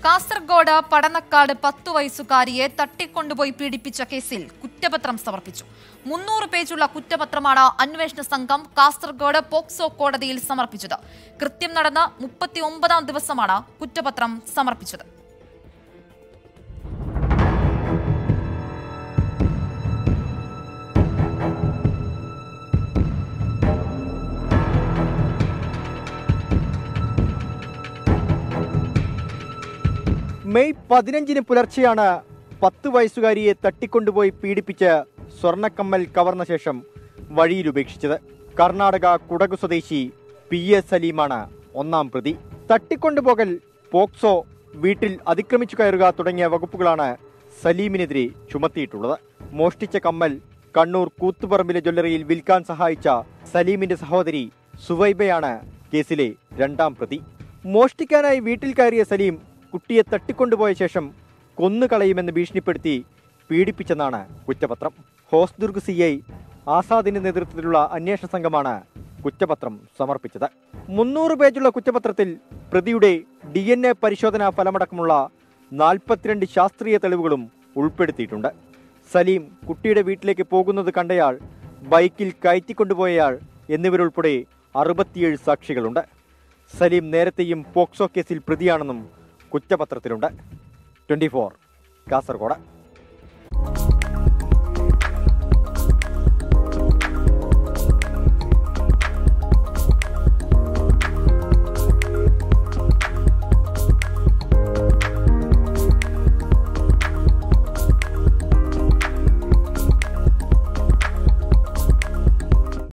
കാസർഗോഡ് പടന്നക്കാട് പത്തു വയസ്സുകാരിയെ തട്ടിക്കൊണ്ടുപോയി പീഡിപ്പിച്ച കേസിൽ കുറ്റപത്രം സമർപ്പിച്ചു മുന്നൂറ് പേജുള്ള കുറ്റപത്രമാണ് അന്വേഷണ സംഘം കാസർഗോഡ് പോക്സോ കോടതിയിൽ സമർപ്പിച്ചത് കൃത്യം നടന്ന മുപ്പത്തി ഒമ്പതാം ദിവസമാണ് കുറ്റപത്രം സമർപ്പിച്ചത് മെയ് പതിനഞ്ചിന് പുലർച്ചെയാണ് പത്ത് വയസ്സുകാരിയെ തട്ടിക്കൊണ്ടുപോയി പീഡിപ്പിച്ച് സ്വർണ്ണക്കമ്മൽ കവർന്ന ശേഷം വഴിയിൽ ഉപേക്ഷിച്ചത് കർണാടക കുടകു സ്വദേശി പി എ സലീമാണ് ഒന്നാം പ്രതി തട്ടിക്കൊണ്ടുപോകൽ പോക്സോ വീട്ടിൽ അതിക്രമിച്ചു കയറുക തുടങ്ങിയ വകുപ്പുകളാണ് സലീമിനെതിരെ ചുമത്തിയിട്ടുള്ളത് മോഷ്ടിച്ച കമ്മൽ കണ്ണൂർ കൂത്തുപറമ്പിലെ ജ്വല്ലറിയിൽ വിൽക്കാൻ സഹായിച്ച സലീമിന്റെ സഹോദരി സുവൈബയാണ് കേസിലെ രണ്ടാം പ്രതി മോഷ്ടിക്കാനായി വീട്ടിൽ കയറിയ സലീം കുട്ടിയെ തട്ടിക്കൊണ്ടുപോയ ശേഷം കൊന്നുകളയുമെന്ന് ഭീഷണിപ്പെടുത്തി പീഡിപ്പിച്ചെന്നാണ് കുറ്റപത്രം ഹോസ്ദുർഗ് സി ഐ ആസാദിന്റെ നേതൃത്വത്തിലുള്ള അന്വേഷണ സംഘമാണ് കുറ്റപത്രം സമർപ്പിച്ചത് മുന്നൂറ് പേജുള്ള കുറ്റപത്രത്തിൽ പ്രതിയുടെ ഡി എൻ എ പരിശോധനാ ഫലമടക്കമുള്ള നാൽപ്പത്തിരണ്ട് ശാസ്ത്രീയ തെളിവുകളും ഉൾപ്പെടുത്തിയിട്ടുണ്ട് സലീം കുട്ടിയുടെ വീട്ടിലേക്ക് പോകുന്നത് കണ്ടയാൾ ബൈക്കിൽ കയറ്റിക്കൊണ്ടുപോയയാൾ എന്നിവരുൾപ്പെടെ അറുപത്തിയേഴ് സാക്ഷികളുണ്ട് സലീം നേരത്തെയും പോക്സോ കേസിൽ പ്രതിയാണെന്നും കുറ്റപത്രത്തിലുണ്ട് ട്വന്റി ഫോർ കാസർഗോഡ്